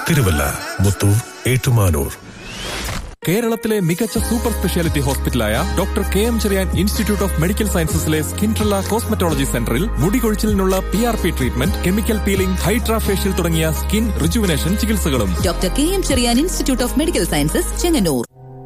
തിരുവല്ല മുത്തൂർ ഏറ്റുമാനൂർ കേരളത്തിലെ മികച്ച super speciality ഹോസ്പിറ്റലായ doctor K M Cherian institute of medical സയൻസസിലെ സ്കിൻട്രല്ല കോസ്മെറ്റോളജി സെന്ററിൽ മുടി കൊഴിച്ചിലിനുള്ള P R P treatment chemical peeling hydrafacial തുടങ്ങിയ സ്കിൻ റിജുവിനേഷൻ ചികിത്സകളും doctor K M Cherian institute of medical sciences Chengannur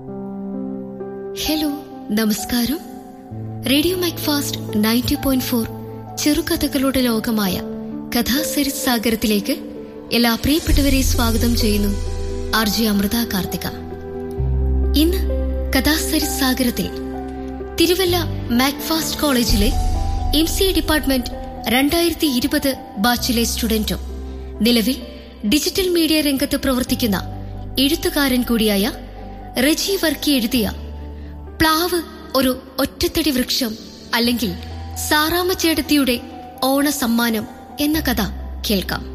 hello നമസ്കാരം radio Macfast ninety point four ചെറുകഥകളുടെ ലോകമായ കഥാസരിത് സാഗരത്തിലേക്ക് എല്ലാ പ്രിയപ്പെട്ടവരെ സ്വാഗതം ചെയ്യുന്നു ആർ ജെ അമൃത കാർത്തിക ഇന്ന് കഥാസരിത് സാഗരത്തിൽ തിരുവല്ല മാക്ഫാസ്റ്റ് കോളേജിലെ എം സി എ ഡിപ്പാർട്ട്മെന്റ് രണ്ടായിരത്തി ഇരുപത് ബാച്ചിലെ സ്റ്റുഡന്റും നിലവിൽ ഡിജിറ്റൽ മീഡിയ രംഗത്ത് പ്രവർത്തിക്കുന്ന എഴുത്തുകാരൻ കൂടിയായ റജി വർക്കി എഴുതിയ പ്ലാവ് ഒരു ഒറ്റത്തടി വൃക്ഷം അല്ലെങ്കിൽ സാറാമച്ചേടത്തിയുടെ ഓണ സമ്മാനം എന്ന കഥ കേൾക്കാം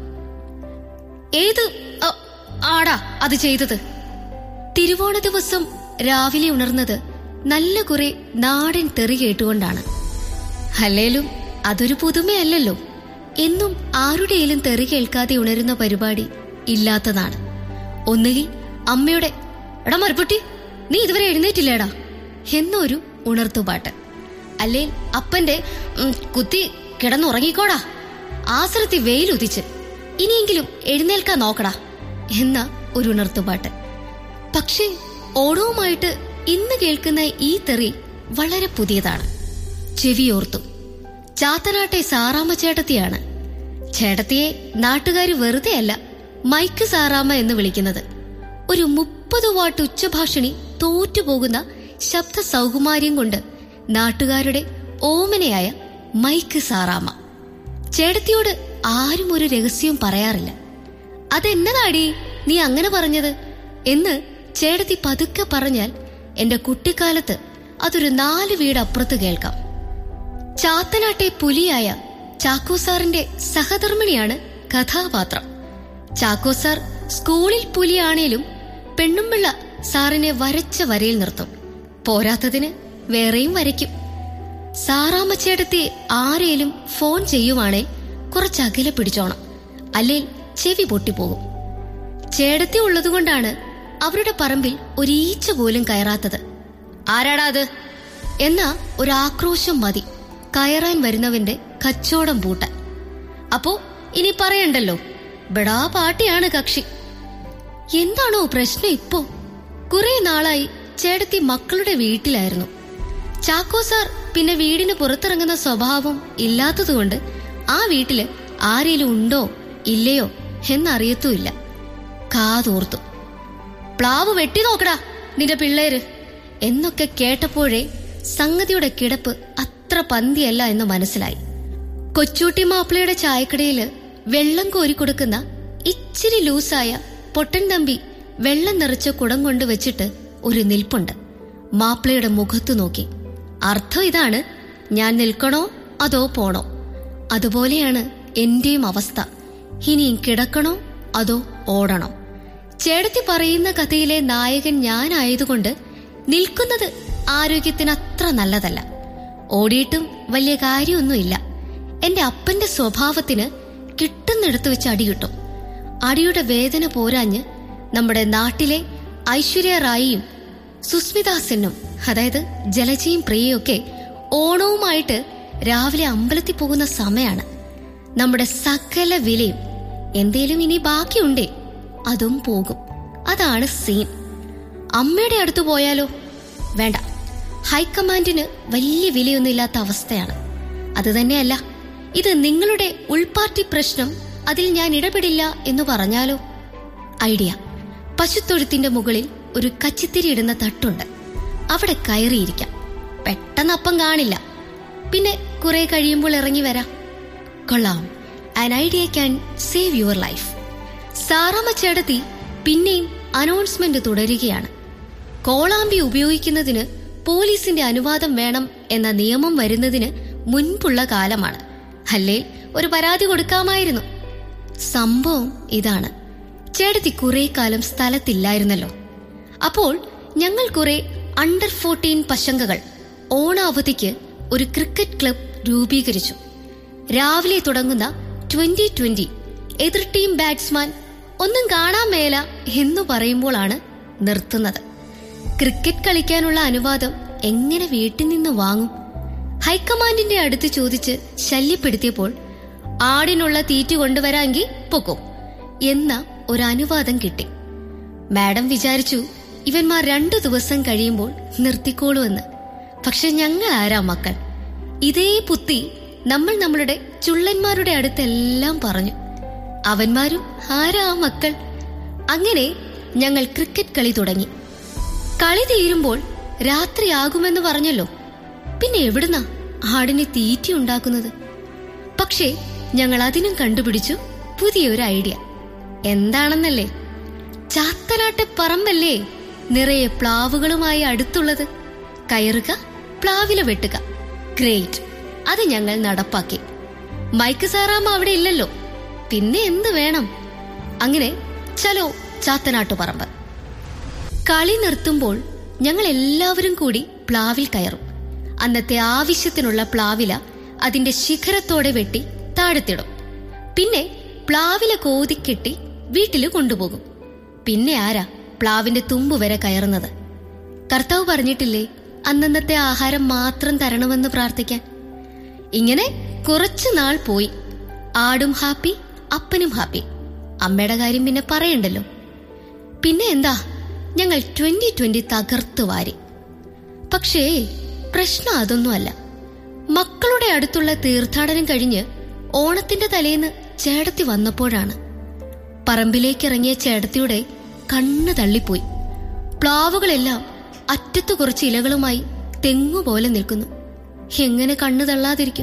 ഏത് അ, ആടാ അത് ചെയ്തത് തിരുവോണ ദിവസം രാവിലെ ഉണർന്നത് നല്ല കുറെ നാടൻ തെറി കേട്ടുകൊണ്ടാണ് അല്ലേലും അതൊരു പുതുമയല്ലല്ലോ എന്നും ആരുടെയും തെറി കേൾക്കാതെ ഉണരുന്ന പരിപാടി ഇല്ലാത്തതാണ് ഒന്നുകിൽ അമ്മയുടെ എടാ മറുപട്ടി നീ ഇതുവരെ എഴുന്നേറ്റില്ലേടാ എന്നൊരു ഉണർത്തുപാട്ട് അല്ലേ അപ്പന്റെ ഉം, കുത്തി കിടന്നുറങ്ങിക്കോടാ ആശ്രത്തി വെയിലുദിച്ച് ഇനിയെങ്കിലും എഴുന്നേൽക്കാൻ നോക്കടാ എന്ന ഒരു ഉണർത്തുപാട്ട് പക്ഷേ ഓണവുമായിട്ട് ഇന്ന് കേൾക്കുന്ന ഈ തെറി വളരെ പുതിയതാണ് ചെവിയോർത്തു ചാത്തനാട്ടെ സാറാമ്മ ചേട്ടത്തിയാണ് ചേട്ടത്തിയെ നാട്ടുകാർ വെറുതെ അല്ല മൈക്ക് സാറാമ്മ എന്ന് വിളിക്കുന്നത് ഒരു മുപ്പത് വാട്ട് ഉച്ചഭാഷിണി തോറ്റുപോകുന്ന ശബ്ദ സൗകുമാര്യം കൊണ്ട് നാട്ടുകാരുടെ ഓമനയായ മൈക്ക് സാറാമ്മ ചേട്ടത്തിയോട് ആരും ഒരു രഹസ്യവും പറയാറില്ല അതെന്നതാടി നീ അങ്ങനെ പറഞ്ഞത് എന്ന് ചേട്ടത്തി പതുക്കെ പറഞ്ഞാൽ എന്റെ കുട്ടിക്കാലത്ത് അതൊരു നാല് വീട് അപ്പുറത്ത് കേൾക്കാം ചാത്തനാട്ടെ പുലിയായ ചാക്കോ സാറിന്റെ സഹധർമ്മിണിയാണ് കഥാപാത്രം ചാക്കോ സാർ സ്കൂളിൽ പുലിയാണേലും പെണ്ണുമ്പിള്ള സാറിനെ വരച്ച വരയിൽ നിർത്തും പോരാത്തതിന് വേറെയും വരയ്ക്കും സാറാമ്മച്ചേടത്തെ ആരേലും ഫോൺ ചെയ്യുവാണേൽ കുറച്ച് അകലെ പിടിച്ചോണം അല്ലേൽ ചെവി പൊട്ടിപ്പോകും ചേടത്തി ഉള്ളതുകൊണ്ടാണ് അവരുടെ പറമ്പിൽ ഒരീച്ച പോലും കയറാത്തത് ആരാടാ അത് എന്ന ഒരു ആക്രോശം മതി കയറാൻ വരുന്നവന്റെ കച്ചോടം പൂട്ടാൻ അപ്പോ ഇനി പറയണ്ടല്ലോ ബടാ പാട്ടിയാണ് കക്ഷി എന്താണോ പ്രശ്നം ഇപ്പോ കുറെ നാളായി ചേടത്തി മക്കളുടെ വീട്ടിലായിരുന്നു ചാക്കോ സാർ പിന്നെ വീടിന് പുറത്തിറങ്ങുന്ന സ്വഭാവം ഇല്ലാത്തതുകൊണ്ട് ആ വീട്ടില് ആരേലും ഉണ്ടോ ഇല്ലയോ എന്നറിയത്തുമില്ല കാതോർത്തു പ്ലാവ് വെട്ടി നോക്കടാ നിന്റെ പിള്ളേര് എന്നൊക്കെ കേട്ടപ്പോഴേ സംഗതിയുടെ കിടപ്പ് അത്ര പന്തിയല്ല എന്ന് മനസ്സിലായി കൊച്ചൂട്ടി മാപ്പിളയുടെ ചായക്കടയില് വെള്ളം കോരി കൊടുക്കുന്ന ഇച്ചിരി ലൂസായ പൊട്ടൻ തമ്പി വെള്ളം നിറച്ച കുടം കൊണ്ട് വെച്ചിട്ട് ഒരു നിൽപ്പുണ്ട് മാപ്പിളയുടെ മുഖത്തു നോക്കി അർത്ഥം ഇതാണ് ഞാൻ നിൽക്കണോ അതോ പോണോ അതുപോലെയാണ് എന്റെയും അവസ്ഥ ഇനിയും കിടക്കണോ അതോ ഓടണോ ചേടത്തി പറയുന്ന കഥയിലെ നായകൻ ഞാനായതുകൊണ്ട് നിൽക്കുന്നത് ആരോഗ്യത്തിന് അത്ര നല്ലതല്ല ഓടിയിട്ടും വലിയ കാര്യമൊന്നുമില്ല എന്റെ അപ്പന്റെ സ്വഭാവത്തിന് കിട്ടുന്നിടത്ത് വെച്ച് അടി കിട്ടും അടിയുടെ വേദന പോരാഞ്ഞ് നമ്മുടെ നാട്ടിലെ ഐശ്വര്യ റായിയും സുസ്മിത സെന്നും അതായത് ജലജയും പ്രിയയൊക്കെ ഓണവുമായിട്ട് രാവിലെ അമ്പലത്തിൽ പോകുന്ന സമയാണ് നമ്മുടെ സകല വിലയും എന്തേലും ഇനി ബാക്കിയുണ്ടേ അതും പോകും അതാണ് സീൻ അമ്മയുടെ അടുത്ത് പോയാലോ വേണ്ട ഹൈക്കമാൻഡിന് വലിയ വിലയൊന്നുമില്ലാത്ത അവസ്ഥയാണ് അത് തന്നെയല്ല ഇത് നിങ്ങളുടെ ഉൾപാർട്ടി പ്രശ്നം അതിൽ ഞാൻ ഇടപെടില്ല എന്ന് പറഞ്ഞാലോ ഐഡിയ പശുത്തൊഴുത്തിന്റെ മുകളിൽ ഒരു കച്ചിത്തിരി ഇടുന്ന തട്ടുണ്ട് അവിടെ കയറിയിരിക്കാം പെട്ടെന്ന് അപ്പം കാണില്ല പിന്നെ കുറെ കഴിയുമ്പോൾ ഇറങ്ങി വരാം കൊള്ളാം an idea can save your life Saramma ചേടത്തി പിന്നെയും അനൗൺസ്മെന്റ് തുടരുകയാണ് കോളാമ്പി ഉപയോഗിക്കുന്നതിന് പോലീസിന്റെ അനുവാദം വേണം എന്ന നിയമം വരുന്നതിന് മുൻപുള്ള കാലമാണ് അല്ലേ ഒരു പരാതി കൊടുക്കാമായിരുന്നു സംഭവം ഇതാണ് ചേട്ടത്തി കുറെ കാലം സ്ഥലത്തില്ലായിരുന്നല്ലോ അപ്പോൾ ഞങ്ങൾ കുറെ അണ്ടർ ഫോർട്ടീൻ പശങ്കകൾ ഓണാവധിക്ക് ഒരു ക്രിക്കറ്റ് ക്ലബ് രൂപീകരിച്ചു രാവിലെ തുടങ്ങുന്ന ട്വന്റി ട്വന്റി എതിർ ടീം ബാറ്റ്സ്മാൻ ഒന്നും കാണാൻ മേല എന്നു പറയുമ്പോഴാണ് നിർത്തുന്നത് ക്രിക്കറ്റ് കളിക്കാനുള്ള അനുവാദം എങ്ങനെ വീട്ടിൽ നിന്ന് വാങ്ങും ഹൈക്കമാൻഡിന്റെ അടുത്ത് ചോദിച്ച് ശല്യപ്പെടുത്തിയപ്പോൾ ആടിനുള്ള തീറ്റ കൊണ്ടുവരാമെങ്കിൽ പൊക്കും എന്ന ഒരു അനുവാദം കിട്ടി മാഡം വിചാരിച്ചു ഇവന്മാർ രണ്ടു ദിവസം കഴിയുമ്പോൾ നിർത്തിക്കോളുമെന്ന് പക്ഷെ ഞങ്ങൾ ആരാ മക്കൾ ഇതേ പുത്തി നമ്മൾ നമ്മളുടെ ചുള്ളന്മാരുടെ അടുത്തെല്ലാം പറഞ്ഞു അവന്മാരും ആരാ ആ മക്കൾ അങ്ങനെ ഞങ്ങൾ ക്രിക്കറ്റ് കളി തുടങ്ങി കളി തീരുമ്പോൾ രാത്രിയാകുമെന്ന് പറഞ്ഞല്ലോ പിന്നെ എവിടുന്നാ ആടിന് തീറ്റ ഉണ്ടാക്കുന്നത് പക്ഷേ ഞങ്ങൾ അതിനും കണ്ടുപിടിച്ചു പുതിയൊരു ഐഡിയ എന്താണെന്നല്ലേ ചാത്തനാട്ടെ പറമ്പല്ലേ നിറയെ പ്ലാവുകളുമായി അടുത്തുള്ളത് കയറുക പ്ലാവില വെട്ടുക ഗ്രേറ്റ് അത് ഞങ്ങൾ നടപ്പാക്കി മൈക്ക് സാറാമ്മ അവിടെ ഇല്ലല്ലോ പിന്നെ എന്ത് വേണം അങ്ങനെ ചലോ ചാത്തനാട്ടു പറമ്പ് കളി നിർത്തുമ്പോൾ ഞങ്ങൾ എല്ലാവരും കൂടി പ്ലാവിൽ കയറും അന്നത്തെ ആവശ്യത്തിനുള്ള പ്ലാവില അതിന്റെ ശിഖരത്തോടെ വെട്ടി താഴത്തിടും പിന്നെ പ്ലാവില കോതിക്കെട്ടി വീട്ടിൽ കൊണ്ടുപോകും പിന്നെ ആരാ പ്ലാവിന്റെ തുമ്പ് വരെ കയറുന്നത് കർത്താവ് പറഞ്ഞിട്ടില്ലേ അന്നന്നത്തെ ആഹാരം മാത്രം തരണമെന്ന് പ്രാർത്ഥിക്കാൻ ഇങ്ങനെ കുറച്ചു നാൾ പോയി ആടും ഹാപ്പി അപ്പനും ഹാപ്പി അമ്മയുടെ കാര്യം പിന്നെ പറയണ്ടല്ലോ പിന്നെ എന്താ ഞങ്ങൾ ട്വന്റി ട്വന്റി തകർത്തു വാരി പക്ഷേ പ്രശ്നം അതൊന്നുമല്ല മക്കളുടെ അടുത്തുള്ള തീർത്ഥാടനം കഴിഞ്ഞ് ഓണത്തിന്റെ തലേന്ന് ചേടത്തി വന്നപ്പോഴാണ് പറമ്പിലേക്കിറങ്ങിയ ചേടത്തിയുടെ കണ്ണ് തള്ളിപ്പോയി പ്ലാവുകളെല്ലാം അറ്റത്തു കുറച്ച് ഇലകളുമായി തെങ്ങുപോലെ നിൽക്കുന്നു എങ്ങനെ കണ്ണു തള്ളാതിരിക്കും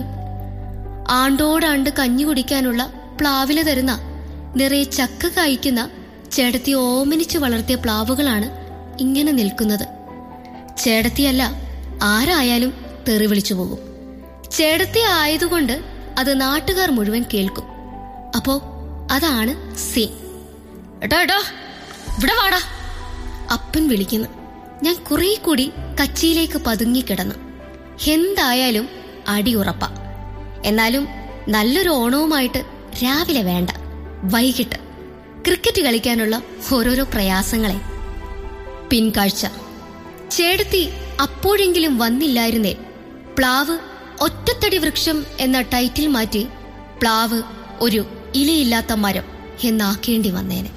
ആണ്ടോടാണ്ട് കഞ്ഞി കുടിക്കാനുള്ള പ്ലാവില തരുന്ന നിറയെ ചക്ക കായ്ക്കുന്ന ചേടത്തി ഓമനിച്ച് വളർത്തിയ പ്ലാവുകളാണ് ഇങ്ങനെ നിൽക്കുന്നത് ചേടത്തിയല്ല ആരായാലും തെറി വിളിച്ചു പോകും ചേടത്തി ആയതുകൊണ്ട് അത് നാട്ടുകാർ മുഴുവൻ കേൾക്കും അപ്പോ അതാണ് സീൻ എടാ എടാ ഇവിടെ വാടാ അപ്പൻ വിളിക്കുന്നു ഞാൻ കുറെ കൂടി കച്ചിയിലേക്ക് പതുങ്ങിക്കിടന്നു എന്തായാലും അടി ഉറപ്പ എന്നാലും നല്ലൊരു ഓണവുമായിട്ട് രാവിലെ വേണ്ട വൈകിട്ട് ക്രിക്കറ്റ് കളിക്കാനുള്ള ഓരോരോ പ്രയാസങ്ങളെ പിൻകാഴ്ച ചേടത്തി അപ്പോഴെങ്കിലും വന്നില്ലായിരുന്നേ പ്ലാവ് ഒറ്റത്തടി വൃക്ഷം എന്ന ടൈറ്റിൽ മാറ്റി പ്ലാവ് ഒരു ഇലയില്ലാത്ത മരം എന്നാക്കേണ്ടി വന്നേനെ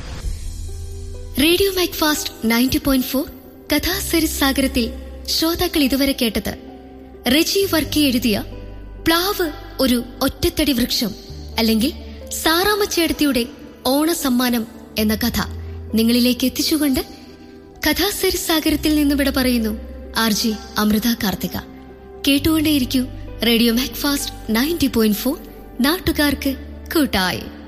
radio Macfast ninety point four കഥാസരിസാഗരത്തിൽ ശ്രോതാക്കൾ ഇതുവരെ കേട്ടത് റെജി വർക്കി എഴുതിയ പ്ലാവ് ഒരു ഒറ്റത്തടി വൃക്ഷം അല്ലെങ്കിൽ സാറാമച്ചേടത്തിയുടെ ഓണസമ്മാനം എന്ന കഥ നിങ്ങളിലേക്ക് എത്തിച്ചുകൊണ്ട് കഥാസരിസാഗരത്തിൽ നിന്ന് വിട പറയുന്നു ആർ ജി അമൃത കാർത്തിക കേട്ടുകൊണ്ടേയിരിക്കൂ radio Macfast ninety point four നാട്ടുകാർക്ക് കൂട്ടായി